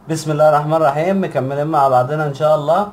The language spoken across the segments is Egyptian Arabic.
بسم الله الرحمن الرحيم مكملين مع بعضنا ان شاء الله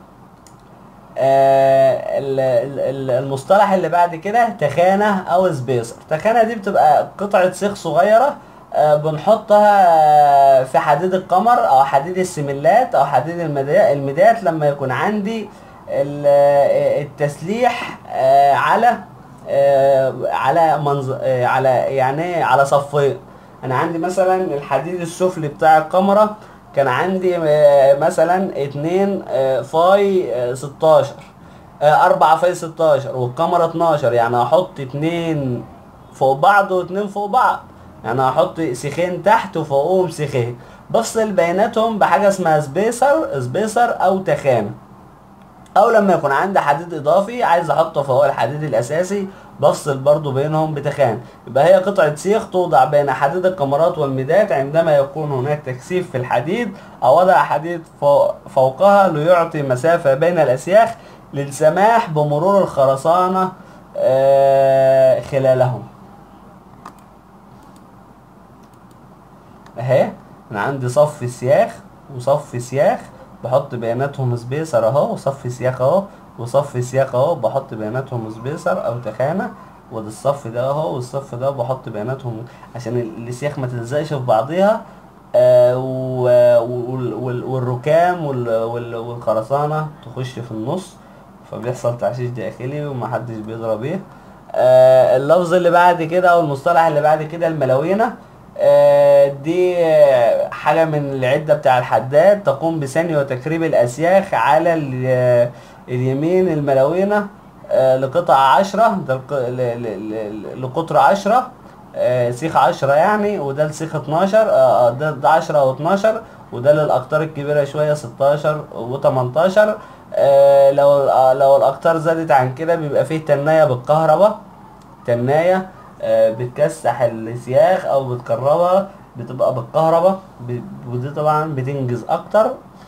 آه ال- ال- ال- المصطلح اللي بعد كده تخانة او سبيسر تخانة دي بتبقى قطعة سيخ صغيرة آه بنحطها آه، في حديد القمر او حديد السملات او حديد المدا- المدات لما يكون عندي ال- آه، التسليح آه، على آه، على منظ... آه، على يعني على صفين انا عندي مثلا الحديد السفلي بتاع الكاميرا كان عندي آه، مثلا اتنين آه، فاي آه، 16 آه، أربعة فاي 16 والكاميرا 12 يعني هحط اتنين فوق بعض واتنين فوق بعض يعني هحط سيخين تحت وفوقهم سيخين بفصل بيناتهم بحاجة اسمها سبيسر سبيسر أو تخانة او لما يكون عندي حديد اضافي عايز احطه فوق الحديد الاساسي بفصل برضو بينهم بتخان يبقى هي قطعة سيخ توضع بين حديد الكمرات والمدات عندما يكون هناك تكثيف في الحديد او وضع حديد فوق فوقها ليعطي مسافة بين الاسياخ للسماح بمرور الخرسانة آه، خلالهم اهي انا عندي صف سياخ وصف سياخ بحط بياناتهم سبيسر اهو وصف سياخ اهو وصف سياخ اهو بحط بياناتهم سبيسر او تخانة وده الصف ده اهو والصف ده بحط بياناتهم عشان ال- السياخ ما تلزقش في بعضيها آه و- وال- وال- والركام وال- وال- والخرسانة تخش في النص فبيحصل تعشيش داخلي ومحدش بيضرب بيه آه اللفظ اللي بعد كده او المصطلح اللي بعد كده الملوينة آه دي آه، حاجة من العدة بتاع الحداد تقوم بثني وتكريب الأسياخ على ال- آه، اليمين الملوينة آه، لقطع عشرة ده الق- ل- ل- ل- لقطر عشرة آه، سيخ عشرة يعني وده لسيخ اتناشر آه، آه، ده ده عشرة أو اتناشر وده للأقطار الكبيرة شوية ستاشر وتمنتاشر آه، لو آه، لو الأقطار زادت عن كده بيبقى فيه تناية بالكهرباء تناية آه، بتكسح السياخ او بتكربها بتبقى بالكهرباء ب- ودي طبعا بتنجز اكتر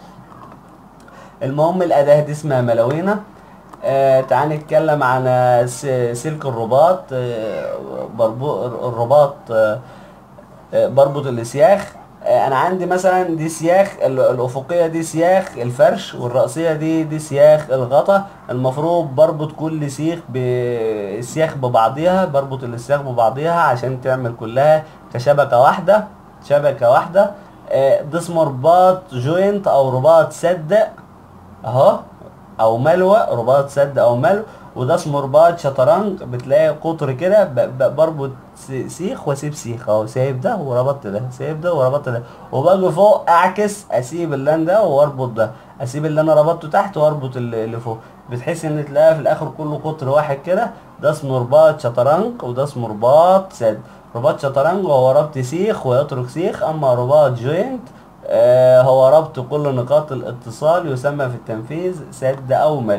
المهم الاداة دي اسمها ملاوينة آه تعال نتكلم عن س- سلك الرباط آه بربو الرباط آه آه، بربط السياخ آه، انا عندي مثلا دي سياخ ال- الافقيه دي سياخ الفرش والرأسيه دي دي سياخ الغطا المفروض بربط كل سيخ بالسياخ ببعضيها بربط السياخ ببعضيها عشان تعمل كلها كشبكه واحده شبكه واحده آه، ده اسمه رباط جوينت او رباط سد اهو او ملوى رباط سد او ملو وده اسمه رباط شطرنج بتلاقي قطر كده ب- ب- بربط س- سيخ واسيب سيخ اهو سايب ده وربطت ده سايب ده وربطت ده وباجي فوق اعكس اسيب اللان ده واربط ده اسيب اللي انا ربطته تحت واربط اللي اللي فوق بتحس ان تلاقيها في الاخر كله قطر واحد كده ده اسمه رباط شطرنج وده اسمه رباط سد رباط شطرنج هو ربط سيخ ويترك سيخ اما رباط جوينت آه هو ربط كل نقاط الاتصال يسمى في التنفيذ سد او ملو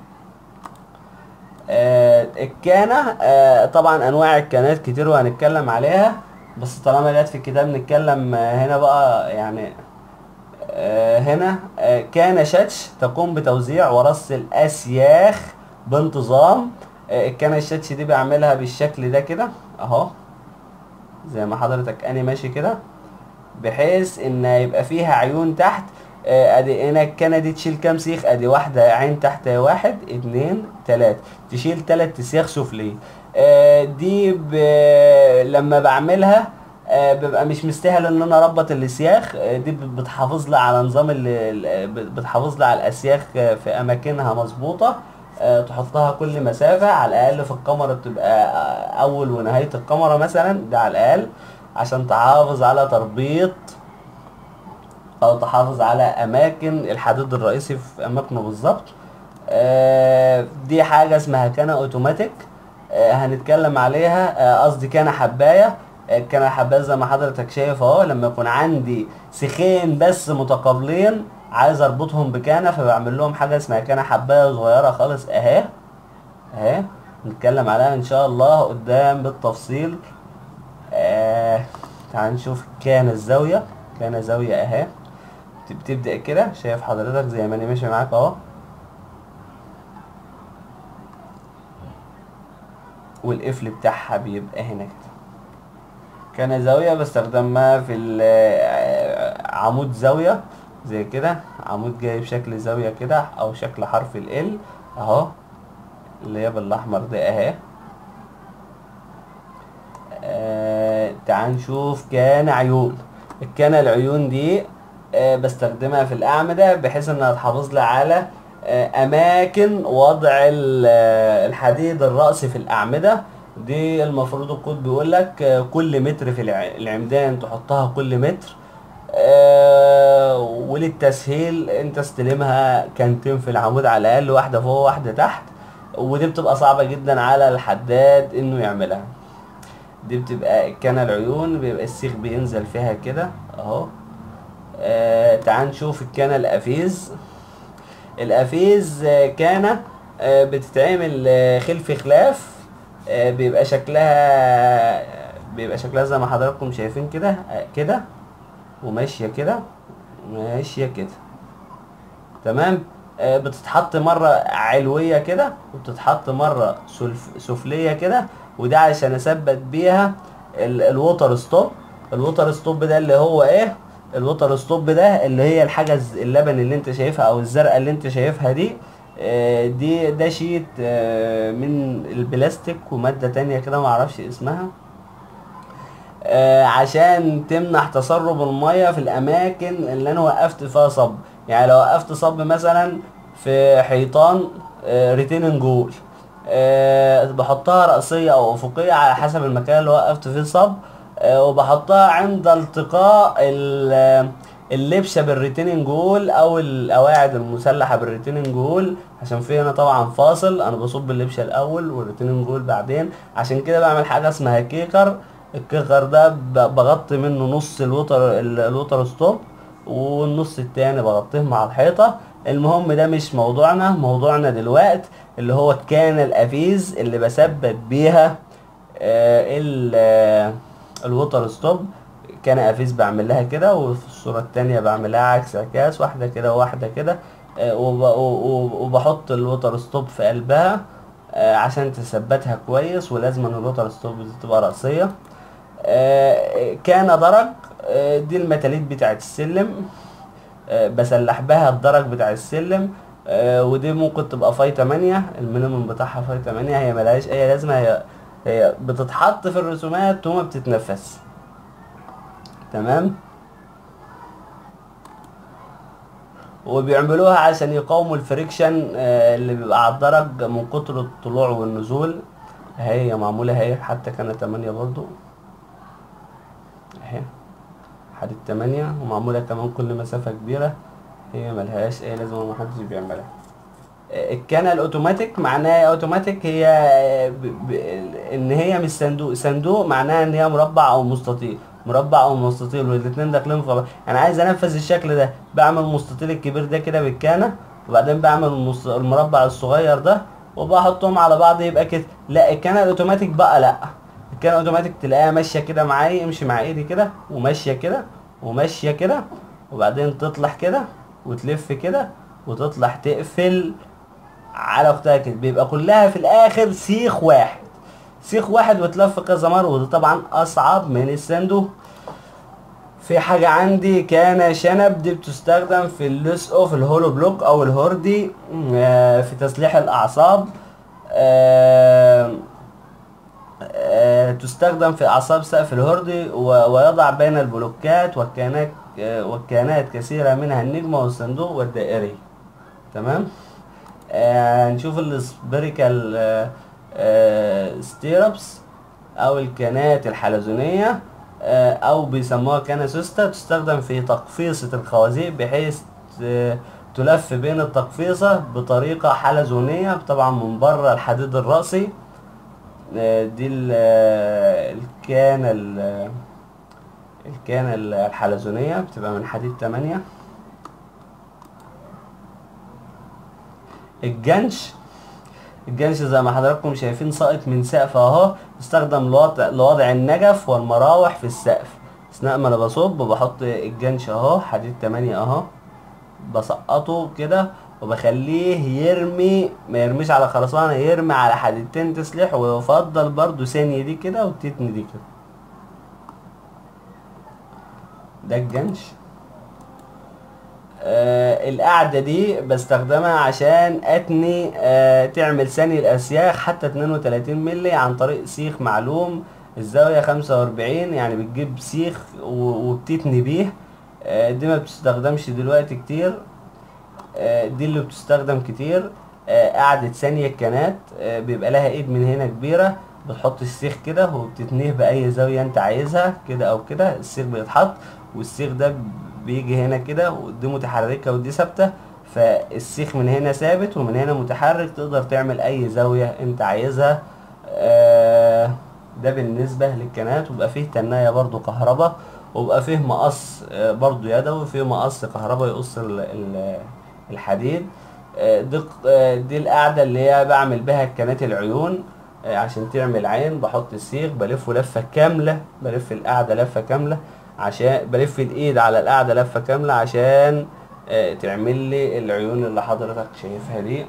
آه الكانة آه طبعا انواع الكانات كتير وهنتكلم عليها بس طالما جت في الكتاب نتكلم آه هنا بقى يعني آه هنا آه كان شاتش تقوم بتوزيع ورص الاسياخ بانتظام آه الكانة الشاتش دي بعملها بالشكل ده كده اهو زي ما حضرتك اني ماشي كده بحيث ان يبقى فيها عيون تحت آه، ادي هنا الكنه دي تشيل كام سيخ ادي واحده عين تحت واحد اتنين تلاته تشيل تلات سياخ سفلي آه، دي ب... لما بعملها آه، ببقى مش مستاهل ان انا اربط الاسياخ آه، دي بت- بتحافظ لي على نظام ال... ال- بت- بتحافظ لي على الاسياخ آه، في اماكنها مظبوطه آه، تحطها كل مسافه على الاقل في الكاميرا بتبقى آه، اول ونهايه الكاميرا مثلا ده على الاقل عشان تحافظ على تربيط او تحافظ على اماكن الحديد الرئيسي في اماكنه بالظبط آه، دي حاجه اسمها كان اوتوماتيك آه، هنتكلم عليها آه، قصدي كان حبايه آه، كان حبايه زي ما حضرتك شايف اهو لما يكون عندي سيخين بس متقابلين عايز اربطهم بكانه فبعمل لهم حاجه اسمها كانه حبايه صغيره خالص اهي اهي نتكلم عليها ان شاء الله قدام بالتفصيل آه تعال نشوف كان الزاويه كان زاويه اهي بتبدأ كده شايف حضرتك زي ما انا ماشي معاك اهو والقفل بتاعها بيبقى هنا كده كان زاوية بستخدمها في ال- عمود زاوية زي كده عمود جاي بشكل زاوية كده او شكل حرف ال ال اهو اللي هي بالاحمر ده اهي آه تعال نشوف كان عيون الكان العيون دي آه بستخدمها في الأعمدة بحيث انها تحافظ لي على آه اماكن وضع ال- آه، الحديد الرأسي في الأعمدة دي المفروض الكود بيقول لك آه، كل متر في الع- العمدان تحطها كل متر آه، وللتسهيل انت استلمها كانتين في العمود على الاقل واحده فوق واحده تحت ودي بتبقى صعبه جدا على الحداد انه يعملها دي بتبقى كان العيون بيبقى السيخ بينزل فيها كده اهو آه تعال نشوف الكنى القفيز القفيز آه، كانة آه، بتتعمل آه، خلف خلاف آه، بيبقى شكلها بيبقى شكلها زي ما حضراتكم شايفين كده آه، كده وماشية كده ماشية كده تمام آه، بتتحط مرة علوية كده وبتتحط مرة سلف- سفلية كده وده عشان اثبت بيها ال- الوتر ستوب الوتر ستوب ده اللي هو ايه الوتر ستوب ده اللي هي الحاجة الز- اللبن اللي انت شايفها او الزرقاء اللي انت شايفها دي آه، دي ده شيت آه، من البلاستيك ومادة تانية كده معرفش اسمها آه، عشان تمنع تسرب المية في الأماكن اللي أنا وقفت فيها صب يعني لو وقفت صب مثلا في حيطان ريتيننج جول بحطها رأسية أو أفقية على حسب المكان اللي وقفت فيه صب آه، وبحطها عند التقاء ال- اللبشة بالريتيننج جول أو القواعد المسلحة بالريتيننج جول عشان في هنا طبعا فاصل أنا بصب اللبشة الأول والريتيننج جول بعدين عشان كده بعمل حاجة اسمها كيكر الكيكر ده ب- بغطي منه نص الوتر ال- الوتر ستوب والنص التاني بغطيه مع الحيطة المهم ده مش موضوعنا موضوعنا دلوقت اللي هو كان الافيز اللي بثبت بيها آه ال آه الوتر ستوب كان افيز بعمل لها كده وفي الصورة التانية بعمل لها عكس عكاس واحدة كده وواحدة كده آه وب- و- و- وبحط الوتر ستوب في قلبها آه عشان تثبتها كويس ولازم ان الوتر ستوب دي تبقى رأسية آه، كان درج آه، دي المتاليت بتاعت السلم آه، بسلح بها الدرج بتاع السلم آه، ودي ممكن تبقى فاي 8 المينيموم بتاعها فاي 8 هي ملهاش اي لازمه هي هي بتتحط في الرسومات وما بتتنفس تمام وبيعملوها عشان يقاوموا الفريكشن آه، اللي بيبقى على الدرج من كتر الطلوع والنزول هي معمولة اهي حتى كانت تمانية برضو اهي حديد تمانية ومعمولة كمان كل مسافة كبيرة هي ملهاش اي لازمة محدش بيعملها آه، الكنة الاوتوماتيك معناها اوتوماتيك هي آه، ب... ب... ان هي مش صندوق صندوق معناها ان هي مربع او مستطيل مربع او مستطيل والاتنين داخلين في بعض انا عايز انفذ الشكل ده بعمل المستطيل الكبير ده كده بالكانة وبعدين بعمل المست... المربع الصغير ده وبحطهم على بعض يبقى كده لا الكانة الاوتوماتيك بقى لا الكانة الاوتوماتيك تلاقيها ماشية كده معايا امشي مع ايدي كده وماشية كده وماشية كده وبعدين تطلع كده وتلف كده وتطلع تقفل على اختها كده بيبقى كلها في الاخر سيخ واحد سيخ واحد وتلف كذا مرة وده طبعا اصعب من الصندوق في حاجة عندي كان شنب دي بتستخدم في اللصق في الهولو بلوك او الهوردي آه، في تصليح الاعصاب آه، آه، تستخدم في اعصاب سقف الهوردي و- ويضع بين البلوكات والكيانات آه، والكيانات كثيرة منها النجمة والصندوق والدائري تمام آه نشوف السبيريكال آه آه ستيربس او الكنات الحلزونية آه او بيسموها كنة سوستا تستخدم في تقفيصة الخوازيق بحيث آه تلف بين التقفيصة بطريقة حلزونية طبعا من بره الحديد الرأسي آه دي ال- آه، الكانة ال- الكانة الحلزونية بتبقى من حديد 8 الجنش الجنش زي ما حضراتكم شايفين ساقط من سقف اهو استخدم لوضع, لوضع النجف والمراوح في السقف اثناء ما انا بصب بحط الجنش اهو حديد 8 اهو بسقطه كده وبخليه يرمي ما يرميش على خرسانة يرمي على حديدتين تسليح ويفضل برضو ثانية دي كده والتتن دي كده ده الجنش آه القاعدة دي بستخدمها عشان اتني آه تعمل ثاني الاسياخ حتى 32 ملي عن طريق سيخ معلوم الزاوية 45 يعني بتجيب سيخ و- وبتتني بيه آه دي ما بتستخدمش دلوقتي كتير آه دي اللي بتستخدم كتير آه قاعدة ثانية الكنات آه بيبقى لها ايد من هنا كبيرة بتحط السيخ كده وبتتنيه بأي زاوية انت عايزها كده او كده السيخ بيتحط والسيخ ده بيجي هنا كده ودي متحركة ودي ثابتة فالسيخ من هنا ثابت ومن هنا متحرك تقدر تعمل اي زاوية انت عايزها آه ده بالنسبة للكنات وبقى فيه تناية برضو كهرباء وبقى فيه مقص آه، برضو يدوي فيه مقص كهرباء يقص ال- ال- الحديد آه، دي ق- آه، دي القاعدة اللي هي بعمل بها كنات العيون آه، عشان تعمل عين بحط السيخ بلفه لفة كاملة بلف القاعدة لفة كاملة عشان بلف الايد على القاعدة لفة كاملة عشان آه، تعمل لي العيون اللي حضرتك شايفها دي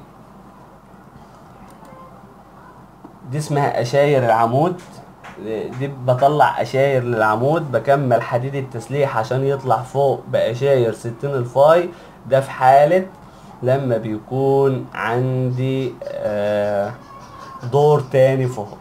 دي اسمها اشاير العمود دي بطلع اشاير للعمود بكمل حديد التسليح عشان يطلع فوق باشاير ستين الفاي ده في حالة لما بيكون عندي آه، دور تاني فوق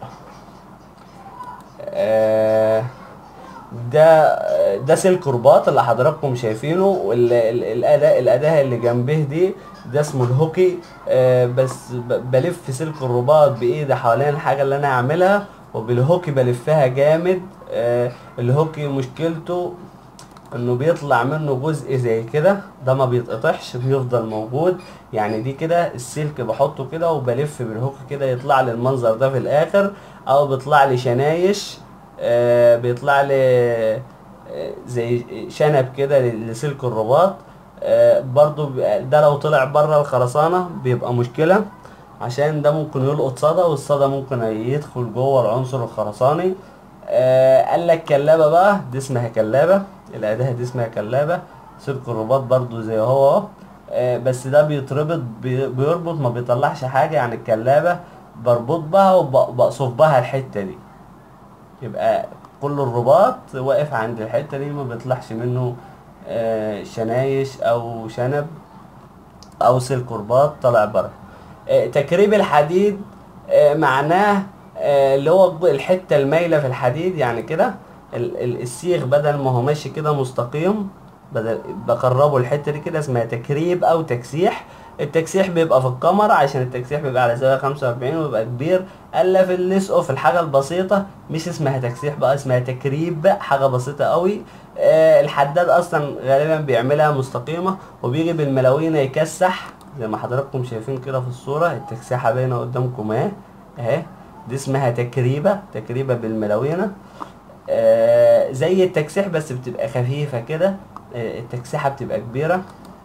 آه، ده ده سلك رباط اللي حضراتكم شايفينه والاداة الاداة اللي جنبه دي ده اسمه الهوكي آه بس ب- بلف سلك الرباط بايدي حوالين الحاجة اللي انا هعملها وبالهوكي بلفها جامد آه الهوكي مشكلته انه بيطلع منه جزء زي كده ده ما بيتقطعش بيفضل موجود يعني دي كده السلك بحطه كده وبلف بالهوك كده يطلع لي المنظر ده في الاخر او بيطلع لي شنايش آه بيطلع لي آه زي شنب كده لسلك الرباط آه برضو بيبقى- ده لو طلع بره الخرسانة بيبقى مشكلة عشان ده ممكن يلقط صدى والصدى ممكن يدخل جوه العنصر الخرساني آه قال لك كلابة بقى دي اسمها كلابة الأداة دي اسمها كلابة سلك الرباط برضو زي هو اهو آه بس ده بيتربط بي- بيربط ما بيطلعش حاجة يعني الكلابة بربط بها وبقصف بها الحتة دي يبقى كل الرباط واقف عند الحتة دي ما بيطلعش منه آه شنايش أو شنب او سلك رباط طالع بره آه، تكريب الحديد آه، معناه آه، اللي هو الج- الحته المايله في الحديد يعني كده ال- ال- السيخ بدل ما هو ماشي كده مستقيم بدل بقربه الحته دي كده اسمها تكريب او تكسيح التكسيح بيبقى في الكاميرا عشان التكسيح بيبقى على زاويه 45 ويبقى كبير الا في اللصق في الحاجه البسيطه مش اسمها تكسيح بقى اسمها تكريب حاجه بسيطه قوي آه، الحداد اصلا غالبا بيعملها مستقيمه وبيجي بالملاوينه يكسح زي ما حضراتكم شايفين كده في الصوره التكسيحه باينه قدامكم اهي اهي دي اسمها تكريبه تكريبه بالملاوينه آه، زي التكسيح بس بتبقى خفيفه كده آه، التكسيحه بتبقى كبيره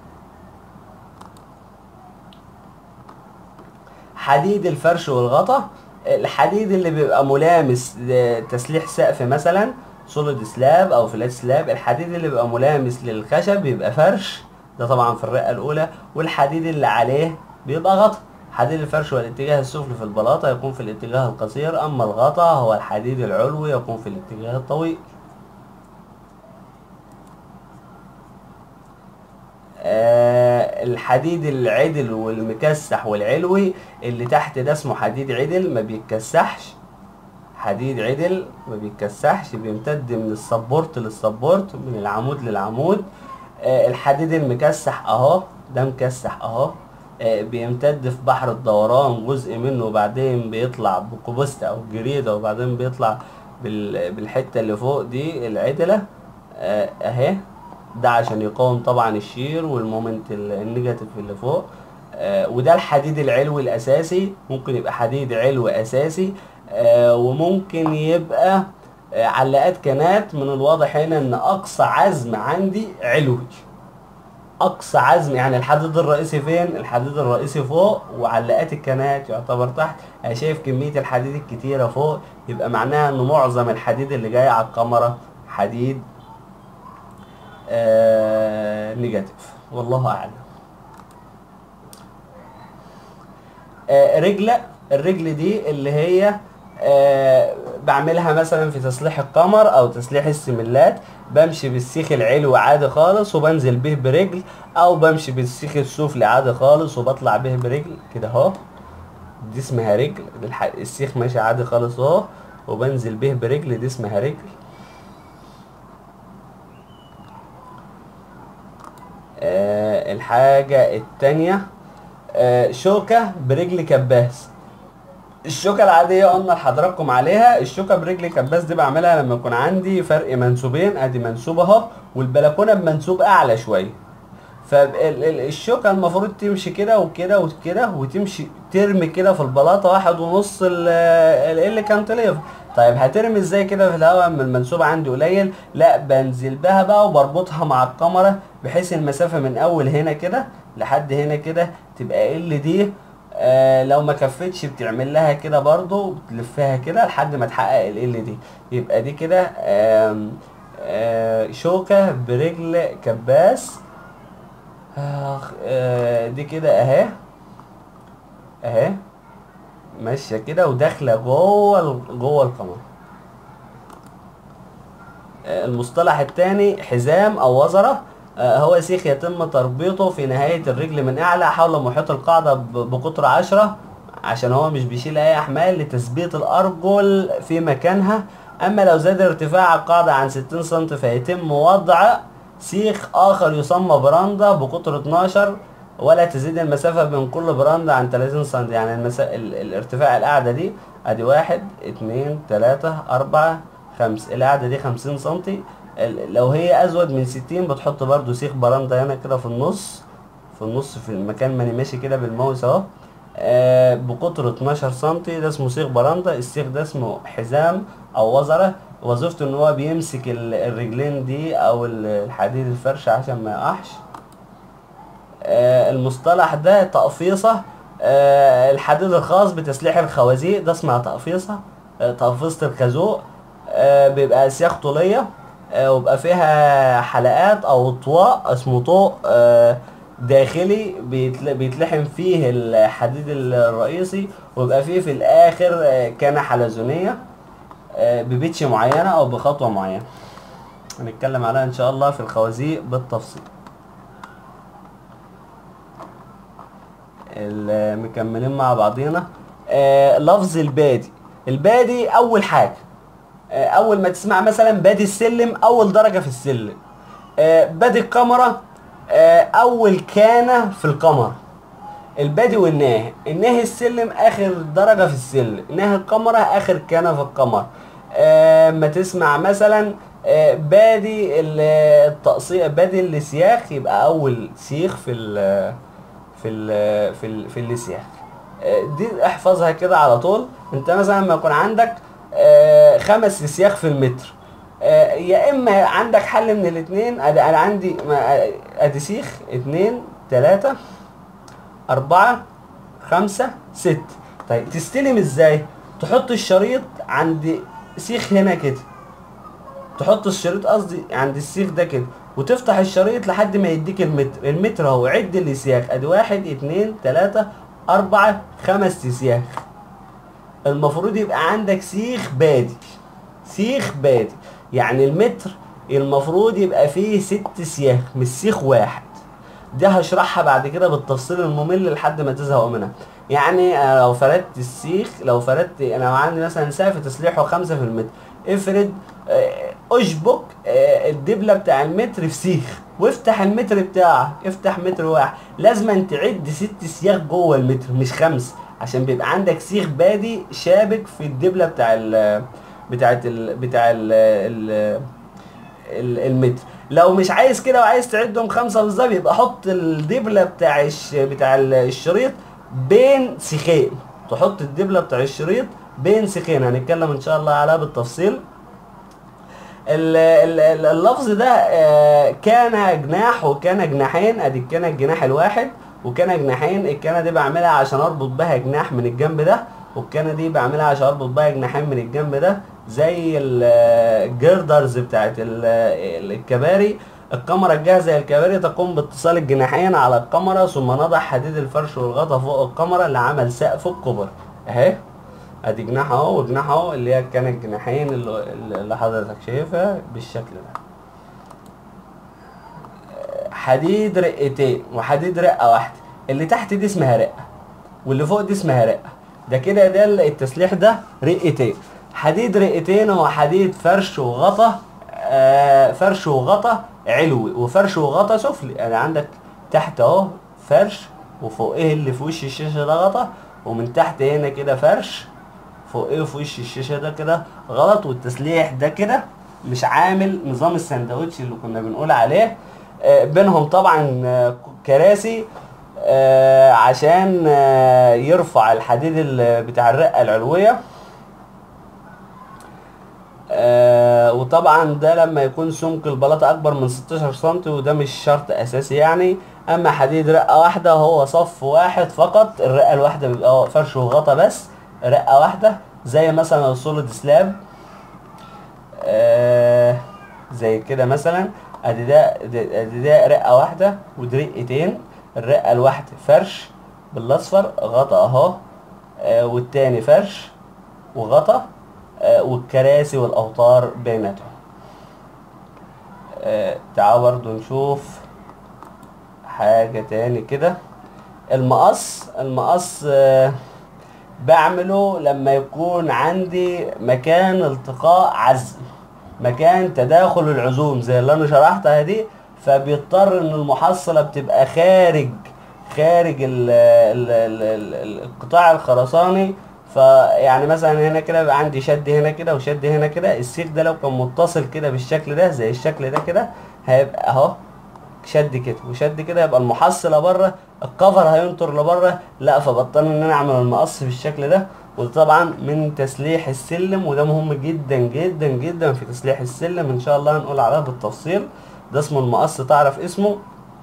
حديد الفرش والغطا الحديد اللي بيبقى ملامس لتسليح سقف مثلا سوليد سلاب او فلات سلاب الحديد اللي بيبقى ملامس للخشب بيبقى فرش ده طبعا في الرقه الاولى والحديد اللي عليه بيبقى غطا حديد الفرش والاتجاه السفلي في البلاطه يكون في الاتجاه القصير اما الغطا هو الحديد العلوي يكون في الاتجاه الطويل آه، الحديد العدل والمكسح والعلوي اللي تحت ده اسمه حديد عدل ما بيتكسحش حديد عدل ما بيتكسحش بيمتد من السبورت للسبورت من العمود للعمود آه، الحديد المكسح اهو ده مكسح اهو آه، بيمتد في بحر الدوران جزء منه وبعدين بيطلع بكوبوستا او جريدة وبعدين بيطلع بال- بالحتة اللي فوق دي العدلة آه، اهي ده عشان يقاوم طبعا الشير والمومنت ال- النيجاتيف اللي فوق آه وده الحديد العلوي الاساسي ممكن يبقى حديد علوي اساسي آه وممكن يبقى آه علاقات كنات من الواضح هنا ان اقصى عزم عندي علوي اقصى عزم يعني الحديد الرئيسي فين الحديد الرئيسي فوق وعلاقات الكنات يعتبر تحت انا شايف كمية الحديد الكتيرة فوق يبقى معناها ان معظم الحديد اللي جاي على الكاميرا حديد آه نيجاتيف والله اعلم آه رجلة الرجل دي اللي هي آه بعملها مثلا في تسليح القمر او تسليح السملات بمشي بالسيخ العلوي عادي خالص وبنزل به برجل او بمشي بالسيخ السفلي عادي خالص وبطلع به برجل كده اهو دي اسمها رجل دي الح- السيخ ماشي عادي خالص اهو وبنزل به برجل دي اسمها رجل آه الحاجة التانية آه شوكة برجل كباس الشوكة العادية قلنا لحضراتكم عليها الشوكة برجل كباس دي بعملها لما يكون عندي فرق منسوبين ادي منسوب اهو والبلكونة بمنسوب اعلى شوية فالشوكة المفروض تمشي كده وكده وكده وتمشي ترمي كده في البلاطة واحد ونص ال- ال- ال كانتليفر طيب هترمي ازاي كده في الهواء اما المنسوب عندي قليل لا بنزل بها بقى وبربطها مع الكاميرا بحيث المسافة من اول هنا كده لحد هنا كده تبقى ال دي آه لو ما كفتش بتعمل لها كده برضو بتلفها كده لحد ما تحقق ال ال دي يبقى دي كده آم، آه شوكة برجل كباس آخ آه دي كده اهي اهي ماشيه كده وداخله جوه ال- جوه القمر آه، المصطلح الثاني حزام او وزره آه، هو سيخ يتم تربيطه في نهاية الرجل من أعلى حول محيط القاعدة ب- بقطر عشرة عشان هو مش بيشيل أي أحمال لتثبيت الأرجل في مكانها أما لو زاد ارتفاع القاعدة عن 60 سم فيتم وضع سيخ آخر يسمى براندا بقطر 12 ولا تزيد المسافة بين كل براندا عن 30 سم يعني المسا... ال... الارتفاع القاعدة دي ادي واحد اتنين تلاتة اربعة خمس القاعدة دي 50 سنتي ال- لو هي ازود من 60 بتحط برضو سيخ براندا هنا كده في النص في النص في المكان ما انا ماشي كده بالماوس اهو آه بقطر 12 سنتي ده اسمه سيخ براندا السيخ ده اسمه حزام او وزرة وظيفته ان هو بيمسك ال- الرجلين دي او ال- الحديد الفرش عشان ما يقعش آه، المصطلح ده تقفيصة آه، الحديد الخاص بتسليح الخوازيق ده اسمها تقفيصة آه، تقفيصة الخازوق آه، بيبقى سياخ طولية آه، ويبقى فيها حلقات او طواء اسمه طوق آه، داخلي بيتل- بيتلحم فيه الحديد الرئيسي ويبقى فيه في الاخر آه، كانة حلزونية آه، ببيتش معينة او بخطوة معينة هنتكلم عليها ان شاء الله في الخوازيق بالتفصيل ال- مكملين مع بعضينا آه لفظ البادي البادي اول حاجه آه اول ما تسمع مثلا بادي السلم اول درجه في السلم آه بادي الكاميرا آه اول كانه في القمر البادي والناهي الناهي السلم اخر درجه في السلم ناهي الكاميرا اخر كانه في القمر آه ما تسمع مثلا آه بادي ال- التقصير بادي السياخ يبقى اول سيخ في ال في ال في ال في السياخ آه، دي احفظها كده على طول انت مثلا لما يكون عندك آه، خمس سياخ في المتر آه، يا اما عندك حل من الاثنين ادي انا عندي ما- ادي سيخ اتنين تلاتة اربعة خمسة ست طيب تستلم ازاي تحط الشريط عند سيخ هنا كده تحط الشريط قصدي عند السيخ ده كده وتفتح الشريط لحد ما يديك المتر المتر اهو عد السياخ ادي واحد اتنين تلاتة اربعة خمس سياخ المفروض يبقى عندك سيخ بادي سيخ بادي يعني المتر المفروض يبقى فيه ست سياخ مش سيخ واحد دي هشرحها بعد كده بالتفصيل الممل لحد ما تزهقوا منها يعني أنا لو فردت السيخ لو فردت انا لو عندي مثلا سقف تسليحه خمسة في المتر افرد آه، اشبك آه، الدبلة بتاع المتر في سيخ وافتح المتر بتاعك افتح متر واحد لازم تعد ست سياخ جوه المتر مش خمس عشان بيبقى عندك سيخ بادي شابك في الدبلة بتاع ال بتاعت ال بتاع ال ال ال- المتر لو مش عايز كده وعايز تعدهم خمسة بالظبط يبقى حط الدبلة بتاع الش... بتاع ال- الشريط بين سيخين تحط الدبلة بتاع الشريط بين سيخين هنتكلم ان شاء الله عليها بالتفصيل ال- ال- ال- اللفظ ده آه، كان جناح وكان جناحين ادي كان الجناح الواحد وكان جناحين الكانه دي بعملها عشان اربط بها جناح من الجنب ده والكانه دي بعملها عشان اربط بها جناحين من الجنب ده زي ال- الجردرز بتاعت ال- ال- الكباري الكاميرا الجاهزة الكباري تقوم باتصال الجناحين على الكاميرا ثم نضع حديد الفرش والغطا فوق الكاميرا لعمل سقف الكبر اهي ادي جناح اهو وجناح اهو اللي هي كان الجناحين اللي, اللي حضرتك شايفها بالشكل ده حديد رقتين وحديد رقه واحده اللي تحت دي اسمها رقه واللي فوق دي اسمها رقه ده كده ده التسليح ده رقتين حديد رقتين هو حديد فرش وغطا آه فرش وغطا علوي وفرش وغطا سفلي يعني عندك تحت اهو فرش وفوقيه اللي في وش الشاشه ده غطا ومن تحت هنا كده فرش فوقيه في وش الشاشه ده كده غلط والتسليح ده كده مش عامل نظام السندوتش اللي كنا بنقول عليه آه بينهم طبعا آه كراسي آه عشان آه يرفع الحديد بتاع الرقه العلويه آه وطبعا ده لما يكون سمك البلاطه اكبر من 16 سم وده مش شرط اساسي يعني اما حديد رقه واحده هو صف واحد فقط الرقه الواحده بيبقى فرش وغطا بس رقه واحده زي مثلا السوليد سلاب آه زي كده مثلا ادي ده ادي ده رقه واحده ودي رقتين الرقه الواحده فرش بالاصفر غطا اهو آه والتاني فرش وغطا آه والكراسي والاوتار بيناتهم آه تعالوا برضو نشوف حاجة تاني كده المقص المقص آه بعمله لما يكون عندي مكان التقاء عزم مكان تداخل العزوم زي اللي انا شرحتها دي فبيضطر ان المحصلة بتبقى خارج خارج ال ال ال ال القطاع الخرساني فيعني مثلا هنا كده يبقى عندي شد هنا كده وشد هنا كده السيخ ده لو كان متصل كده بالشكل ده زي الشكل ده كده هيبقى اهو شد كده وشد كده يبقى المحصله بره الكفر هينطر لبره لا فبضطر ان انا اعمل المقص بالشكل ده وده طبعا من تسليح السلم وده مهم جدا جدا جدا في تسليح السلم ان شاء الله هنقول عليها بالتفصيل ده اسمه المقص تعرف اسمه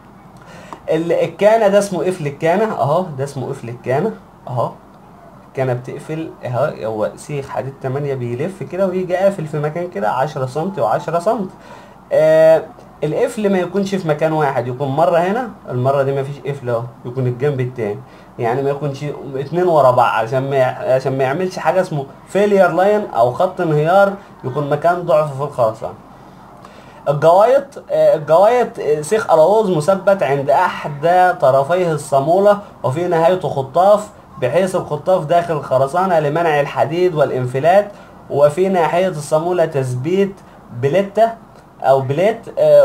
الكانه ده اسمه قفل الكانه اهو ده اسمه قفل الكانه اهو الكانه بتقفل اهو هو سيخ حديد 8 بيلف كده ويجي قافل في مكان كده 10 سم و10 سم آه القفل ما يكونش في مكان واحد يكون مره هنا المره دي ما فيش قفل اهو يكون الجنب التاني يعني ما يكونش اتنين ورا بعض عشان ما عشان ما يعملش حاجه اسمه فيلير لاين او خط انهيار يكون مكان ضعف في الخرسانه الجوايط الجوايط سيخ الاوز مثبت عند احدى طرفيه الصاموله وفي نهايته خطاف بحيث الخطاف داخل الخرسانه لمنع الحديد والانفلات وفي ناحيه الصاموله تثبيت بلته او بليت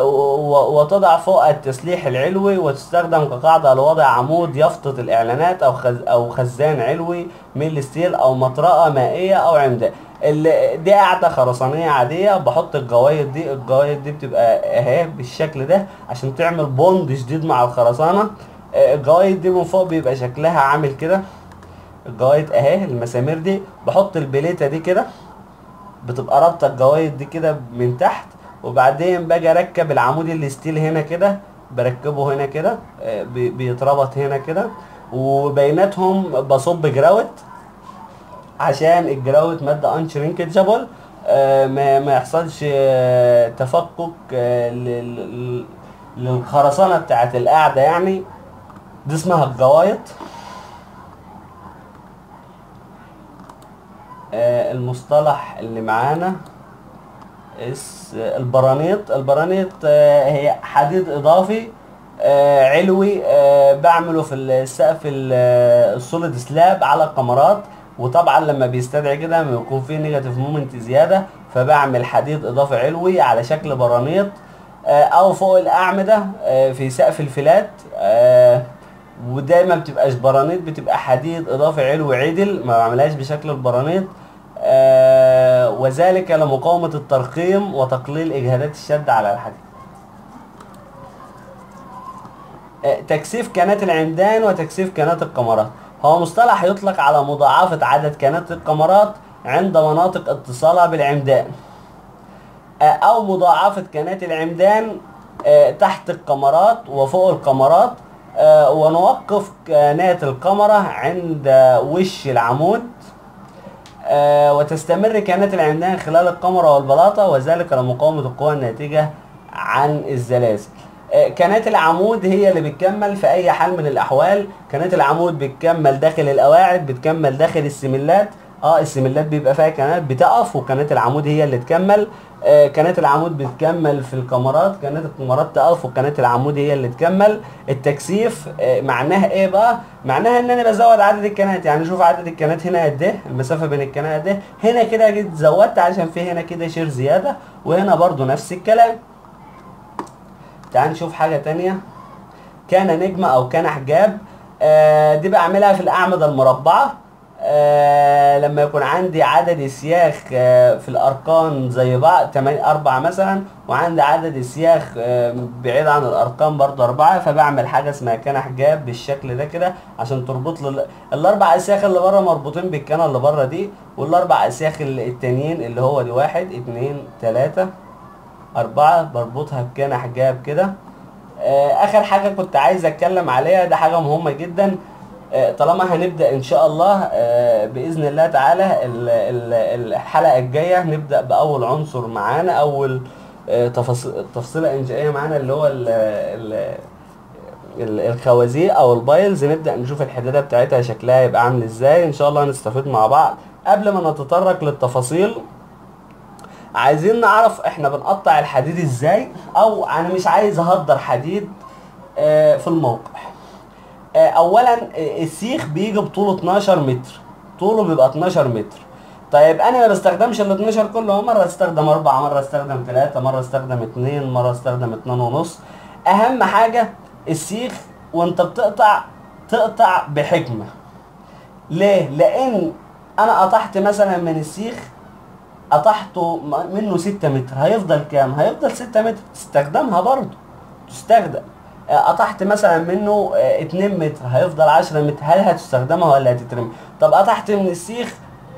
وتضع فوق التسليح العلوي وتستخدم كقاعدة لوضع عمود يفطط الاعلانات او خز او خزان علوي من الستيل او مطرقة مائية او عمدان دي قاعدة خرسانية عادية بحط الجوايد دي الجوايد دي بتبقى اهي بالشكل ده عشان تعمل بوند شديد مع الخرسانة الجوايد دي من فوق بيبقى شكلها عامل كده الجوايد اهي المسامير دي بحط البليتة دي كده بتبقى رابطة الجوايد دي كده من تحت وبعدين باجي اركب العمود الستيل هنا كده بركبه هنا كده بيتربط هنا كده وبيناتهم بصب جراوت عشان الجراوت ماده انشرينكجابل ما ما يحصلش تفكك للخرسانه بتاعت القاعده يعني دي اسمها الجوايط المصطلح اللي معانا البرانيط البرانيط هي حديد اضافي علوي بعمله في السقف السوليد سلاب على الكاميرات وطبعا لما بيستدعي كده لما يكون فيه نيجاتيف مومنت زياده فبعمل حديد اضافي علوي على شكل برانيط او فوق الاعمده في سقف الفلات ودايما بتبقاش برانيط بتبقى حديد اضافي علوي عدل ما بعملهاش بشكل البرانيط آه وذلك لمقاومة الترقيم وتقليل إجهادات الشد على الحديد آه تكثيف كانات العمدان وتكثيف كانات الكمرات هو مصطلح يطلق على مضاعفة عدد كانات الكمرات عند مناطق اتصالها بالعمدان آه أو مضاعفة كانات العمدان تحت الكمرات وفوق الكمرات ونوقف كانات الكاميرا عند وش العمود آه وتستمر كانت العمدان خلال القمرة والبلاطة وذلك لمقاومة القوى الناتجة عن الزلازل آه كانت العمود هي اللي بتكمل في اي حال من الاحوال كانت العمود بتكمل داخل القواعد بتكمل داخل السملات اه السملات بيبقى فيها كنات بتقف وكنات العمود هي اللي تكمل آه كنات العمود بتكمل في الكاميرات كنات الكاميرات تقف وكنات العمود هي اللي تكمل التكثيف آه معناها ايه بقى معناها ان انا بزود عدد الكنات يعني شوف عدد الكنات هنا قد ايه المسافه بين الكنات قد ايه هنا كده جيت زودت عشان في هنا كده شير زياده وهنا برضو نفس الكلام تعال نشوف حاجه تانية كان نجمه او كان حجاب آه دي بعملها في الاعمده المربعه آه لما يكون عندي عدد سياخ آه في الارقام زي بعض 8 4 مثلا وعندي عدد سياخ آه بعيد عن الارقام برضو اربعة فبعمل حاجه اسمها كان حجاب بالشكل ده كده عشان تربط لي الاربع اسياخ اللي بره مربوطين بالكنه اللي بره دي والاربع اسياخ التانيين اللي هو دي واحد اتنين تلاته اربعه بربطها بكنه حجاب كده آه اخر حاجه كنت عايز اتكلم عليها ده حاجه مهمه جدا طالما هنبدا ان شاء الله باذن الله تعالى الحلقه الجايه نبدا باول عنصر معانا اول تفصيله انشائيه معانا اللي هو الخوازيق او البايلز نبدا نشوف الحداده بتاعتها شكلها يبقى عامل ازاي ان شاء الله هنستفيد مع بعض قبل ما نتطرق للتفاصيل عايزين نعرف احنا بنقطع الحديد ازاي او انا مش عايز اهدر حديد في الموقع اولا السيخ بيجي بطوله 12 متر طوله بيبقى 12 متر طيب انا ما بستخدمش ال 12 كله مره استخدم اربعة مره استخدم ثلاثة مره استخدم اتنين مره استخدم اتنين ونص اهم حاجة السيخ وانت بتقطع تقطع بحكمة ليه لان انا قطعت مثلا من السيخ قطعته منه 6 متر هيفضل كام هيفضل 6 متر تستخدمها برضه تستخدم قطعت مثلا منه 2 متر هيفضل 10 متر هل هتستخدمها ولا هتترمي طب قطعت من السيخ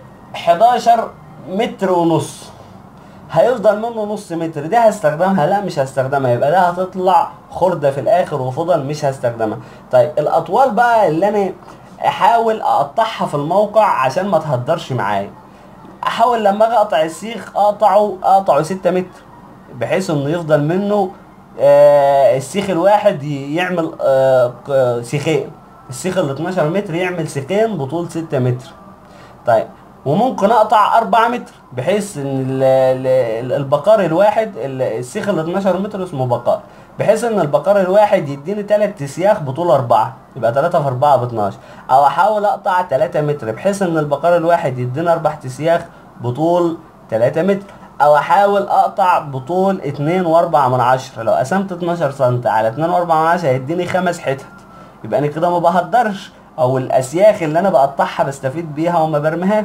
11 متر ونص هيفضل منه نص متر دي هستخدمها لا مش هستخدمها يبقى ده هتطلع خردة في الاخر وفضل مش هستخدمها طيب الاطوال بقى اللي انا احاول اقطعها في الموقع عشان ما تهدرش معايا احاول لما اجي اقطع السيخ اقطعه اقطعه 6 متر بحيث انه يفضل منه آه السيخ الواحد يعمل آه سيخين السيخ ال 12 متر يعمل سيخين بطول 6 متر طيب وممكن اقطع 4 متر بحيث ان البقار الواحد السيخ ال 12 متر اسمه بقار بحيث ان البقار الواحد يديني 3 سياخ بطول 4 يبقى 3 في 4 ب 12 او احاول اقطع 3 متر بحيث ان البقار الواحد يديني 4 سياخ بطول 3 متر او احاول اقطع بطول اتنين واربعة من عشرة لو قسمت اتناشر سنت على اتنين واربعة من عشرة هيديني خمس حتت يبقى انا كده ما بهدرش او الاسياخ اللي انا بقطعها بستفيد بيها وما برميهاش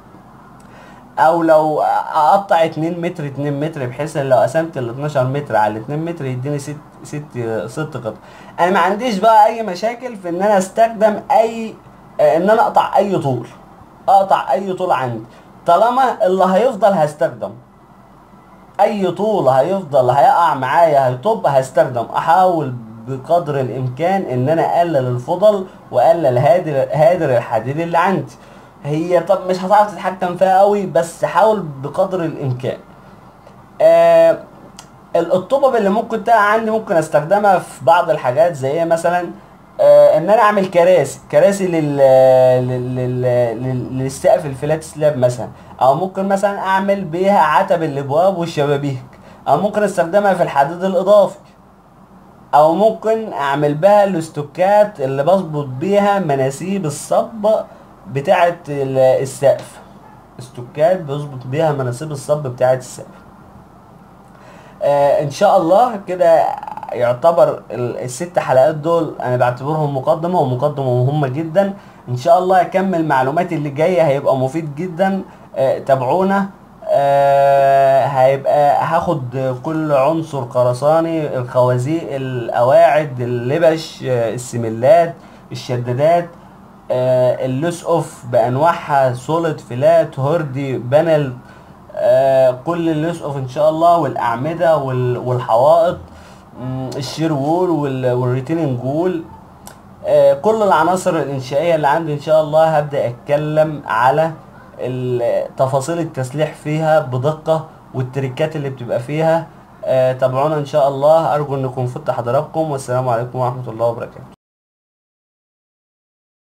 او لو اقطع اتنين متر اتنين متر بحيث ان لو قسمت ال 12 متر على اتنين متر يديني ست ست ست قطع انا ما عنديش بقى اي مشاكل في ان انا استخدم اي ان انا اقطع اي طول اقطع اي طول عندي طالما اللي هيفضل هستخدم اي طول هيفضل هيقع معايا هيطب هستخدم احاول بقدر الامكان ان انا اقلل الفضل واقلل هادر هادر الحديد اللي عندي هي طب مش هتعرف تتحكم فيها قوي بس حاول بقدر الامكان آه الطبب اللي ممكن تقع عندي ممكن استخدمها في بعض الحاجات زي ايه مثلا آه ان انا اعمل كراسي كراسي لل لل لل- للسقف الفلات سلاب مثلا او ممكن مثلا اعمل بيها عتب الابواب والشبابيك او ممكن استخدمها في الحديد الاضافي او ممكن اعمل بها الاستوكات اللي بظبط بيها مناسيب الصب بتاعه ال- السقف استوكات بظبط بيها مناسيب الصب بتاعه السقف آه ان شاء الله كده يعتبر ال- الست حلقات دول انا بعتبرهم مقدمه ومقدمه مهمه جدا ان شاء الله اكمل المعلومات اللي جايه هيبقى مفيد جدا آه تابعونا آه هيبقى هاخد كل عنصر خرساني الخوازيق القواعد اللبش آه السملات الشدادات آه اللوس اوف بانواعها سوليد فلات هوردي بانل آه كل اللوس اوف ان شاء الله والاعمده وال- والحوائط مم، الشير وول وال- والريتيننج وول آه، كل العناصر الانشائيه اللي عندي ان شاء الله هبدا اتكلم على ال- تفاصيل التسليح فيها بدقه والتريكات اللي بتبقى فيها آه، تابعونا ان شاء الله ارجو انكم فدت حضراتكم والسلام عليكم ورحمه الله وبركاته